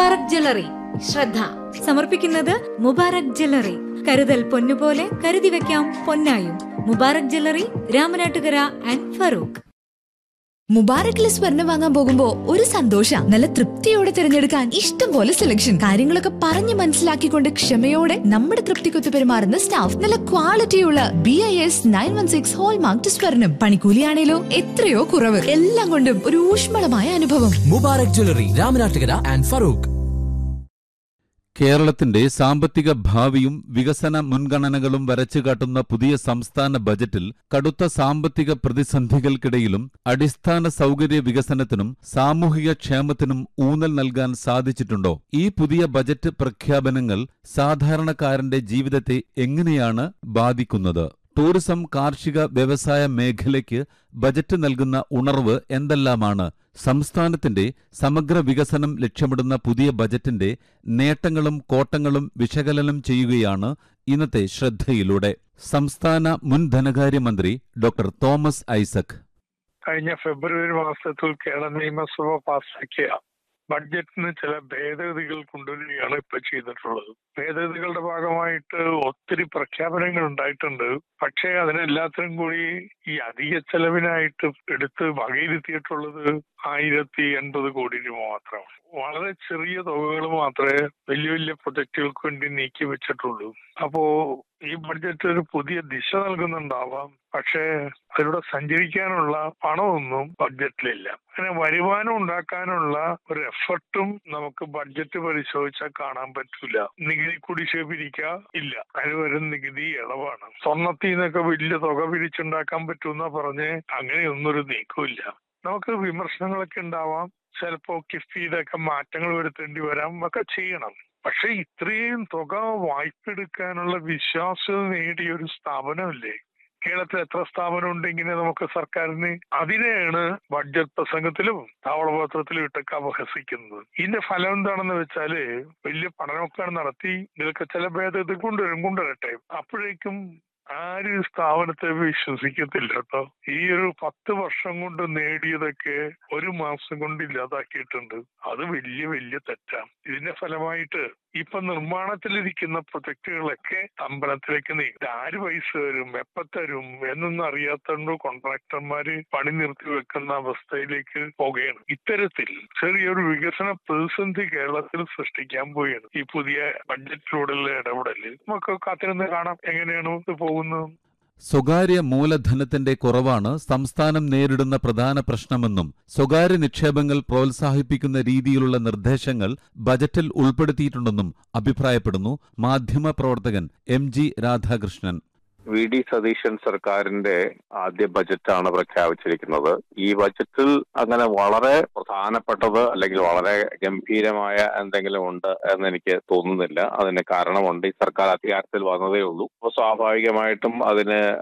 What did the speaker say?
Mubarak jewellery ശ്രദ്ധ സമർപ്പിക്കുന്നത് Mubarak jewellery കരുതൽ പൊന്നുപോലെ കരുതി വെക്കാം പൊന്നായും മുബാറക് ജ്വല്ലറി രാമനാട്ടുകര ആൻഡ് ഫറൂഖ് മുബാറക്കിലെ സ്വർണം വാങ്ങാൻ പോകുമ്പോ ഒരു സന്തോഷ നല്ല തൃപ്തിയോടെ തിരഞ്ഞെടുക്കാൻ ഇഷ്ടം പോലെ സെലക്ഷൻ കാര്യങ്ങളൊക്കെ പറഞ്ഞു മനസ്സിലാക്കിക്കൊണ്ട് ക്ഷമയോടെ നമ്മുടെ തൃപ്തിക്കൊത്ത് പെരുമാറുന്ന സ്റ്റാഫ് നല്ല ക്വാളിറ്റിയുള്ള B I S nine one six hallmark സ്വർണം പണിക്കൂലിയാണേലോ എത്രയോ കുറവ് എല്ലാം കൊണ്ടും ഒരു ഊഷ്മളമായ അനുഭവം മുബാറക് ജ്വല്ലറി രാമനാട്ടുകര ആൻഡ് ഫറൂഖ് കേരളത്തിന്റെ സാമ്പത്തിക ഭാവിയും വികസന മുൻഗണനകളും വരച്ചുകാട്ടുന്ന പുതിയ സംസ്ഥാന ബജറ്റിൽ കടുത്ത സാമ്പത്തിക പ്രതിസന്ധികൾക്കിടയിലും അടിസ്ഥാന സൗകര്യ വികസനത്തിനും സാമൂഹിക ക്ഷേമത്തിനും ഊന്നൽ നൽകാൻ സാധിച്ചിട്ടുണ്ടോ ഈ പുതിയ ബജറ്റ് പ്രഖ്യാപനങ്ങൾ സാധാരണക്കാരന്റെ ജീവിതത്തെ എങ്ങനെയാണ് ബാധിക്കുന്നത് ടൂറിസം കാർഷിക വ്യവസായ മേഖലയ്ക്ക് ബജറ്റ് നൽകുന്ന ഉണർവ് എന്തെല്ലാമാണ് സംസ്ഥാനത്തിന്റെ സമഗ്ര വികസനം ലക്ഷ്യമിടുന്ന പുതിയ ബജറ്റിന്റെ നേട്ടങ്ങളും കോട്ടങ്ങളും വിശകലനം ചെയ്യുകയാണ് ഇന്നത്തെ ശ്രദ്ധയിലൂടെ സംസ്ഥാന മുൻ ധനകാര്യമന്ത്രി ഡോക്ടർ തോമസ് ഐസക് കഴിഞ്ഞ ഫെബ്രുവരി മാസത്തിൽ കേരള നിയമസഭ പാസാക്കിയ ബഡ്ജറ്റിന് ചില ഭേദഗതികൾ കൊണ്ടുവരികയാണ് ഇപ്പൊ ചെയ്തിട്ടുള്ളത് ഭേദഗതികളുടെ ഭാഗമായിട്ട് ഒത്തിരി പ്രഖ്യാപനങ്ങൾ ഉണ്ടായിട്ടുണ്ട് പക്ഷേ അതിനെല്ലാത്തിനും കൂടി ഈ അധിക ചെലവിനായിട്ട് എടുത്ത് വകയിരുത്തിയിട്ടുള്ളത് ആയിരത്തി എൺപത് കോടി രൂപ മാത്രം വളരെ ചെറിയ തുകകൾ മാത്രമേ വലിയ വലിയ പ്രൊജക്ടുകൾക്ക് വേണ്ടി നീക്കി വെച്ചിട്ടുള്ളൂ അപ്പോ ഈ ബഡ്ജറ്റ് ഒരു പുതിയ ദിശ നൽകുന്നുണ്ടാവാം പക്ഷേ അതിലൂടെ സഞ്ചരിക്കാനുള്ള പണമൊന്നും ബഡ്ജറ്റിലില്ല അങ്ങനെ വരുമാനം ഉണ്ടാക്കാനുള്ള ഒരു എഫർട്ടും നമുക്ക് ബഡ്ജറ്റ് പരിശോധിച്ചാൽ കാണാൻ പറ്റൂല നികുതി കുടിശ്ശിക പിരിക്കുക ഇല്ല അതിന് വരും നികുതി ഇളവാണ് സ്വർണത്തിൽ നിന്നൊക്കെ വലിയ തുക പിരിച്ചുണ്ടാക്കാൻ പറ്റുമെന്നാ പറഞ്ഞ് അങ്ങനെയൊന്നും ഒരു നീക്കമില്ല നമുക്ക് വിമർശനങ്ങളൊക്കെ ഉണ്ടാവാം ചിലപ്പോ കിഫ്ബിയുടെ ഒക്കെ മാറ്റങ്ങൾ വരുത്തേണ്ടി വരാം ഒക്കെ ചെയ്യണം പക്ഷെ ഇത്രയും തുക വായ്പ എടുക്കാനുള്ള വിശ്വാസ്യത നേടിയ ഒരു സ്ഥാപനമല്ലേ കേരളത്തിൽ എത്ര സ്ഥാപനം ഉണ്ട് ഇങ്ങനെ നമുക്ക് സർക്കാരിന് അതിനെയാണ് ബഡ്ജറ്റ് പ്രസംഗത്തിലും താവളപത്രത്തിലും ഇട്ടൊക്കെ അപഹസിക്കുന്നത് ഇതിന്റെ ഫലം എന്താണെന്ന് വെച്ചാല് വലിയ പഠനമൊക്കെ നടത്തി ഇതിലൊക്കെ ചില ഭേദഗതി കൊണ്ടുവരും കൊണ്ടുവരട്ടെ അപ്പോഴേക്കും ആരും സ്ഥാപനത്തെ വിശ്വസിക്കത്തില്ല കേട്ടോ ഈ ഒരു പത്ത് വർഷം കൊണ്ട് നേടിയതൊക്കെ ഒരു മാസം കൊണ്ട് ഇല്ലാതാക്കിയിട്ടുണ്ട് അത് വലിയ വലിയ തെറ്റാണ് ഇതിന്റെ ഫലമായിട്ട് ഇപ്പൊ നിർമ്മാണത്തിലിരിക്കുന്ന പ്രൊജക്ടുകളൊക്കെ അമ്പലത്തിലേക്ക് നീങ്ങി ആര് പൈസ തരും എപ്പ തരും എന്നൊന്നും അറിയാത്തതുകൊണ്ട് കോൺട്രാക്ടർമാര് പണി നിർത്തി വെക്കുന്ന അവസ്ഥയിലേക്ക് പോകുകയാണ് ഇത്തരത്തിൽ ചെറിയൊരു വികസന പ്രതിസന്ധി കേരളത്തിൽ സൃഷ്ടിക്കാൻ പോവുകയാണ് ഈ പുതിയ ബഡ്ജറ്റിലൂടെയുള്ള ഇടപെടല് നമുക്ക് കാത്തിരുന്ന് കാണാം എങ്ങനെയാണ് ഇത് പോകുന്നത് സ്വകാര്യ മൂലധനത്തിന്റെ കുറവാണ് സംസ്ഥാനം നേരിടുന്ന പ്രധാന പ്രശ്നമെന്നും സ്വകാര്യ നിക്ഷേപങ്ങൾ പ്രോത്സാഹിപ്പിക്കുന്ന രീതിയിലുള്ള നിർദ്ദേശങ്ങൾ ബജറ്റിൽ ഉൾപ്പെടുത്തിയിട്ടുണ്ടെന്നും അഭിപ്രായപ്പെടുന്നു മാധ്യമപ്രവർത്തകൻ M G Radhakrishnan V D Satheesan സർക്കാരിന്റെ ആദ്യ ബജറ്റാണ് പ്രഖ്യാപിച്ചിരിക്കുന്നത് ഈ ബജറ്റിൽ അങ്ങനെ വളരെ പ്രധാനപ്പെട്ടത് അല്ലെങ്കിൽ വളരെ ഗംഭീരമായ എന്തെങ്കിലും ഉണ്ട് എന്ന് എനിക്ക് തോന്നുന്നില്ല അതിന് കാരണമുണ്ട് ഈ സർക്കാർ അധികാരത്തിൽ വന്നതേ ഉള്ളൂ അപ്പോൾ സ്വാഭാവികമായിട്ടും അതിന്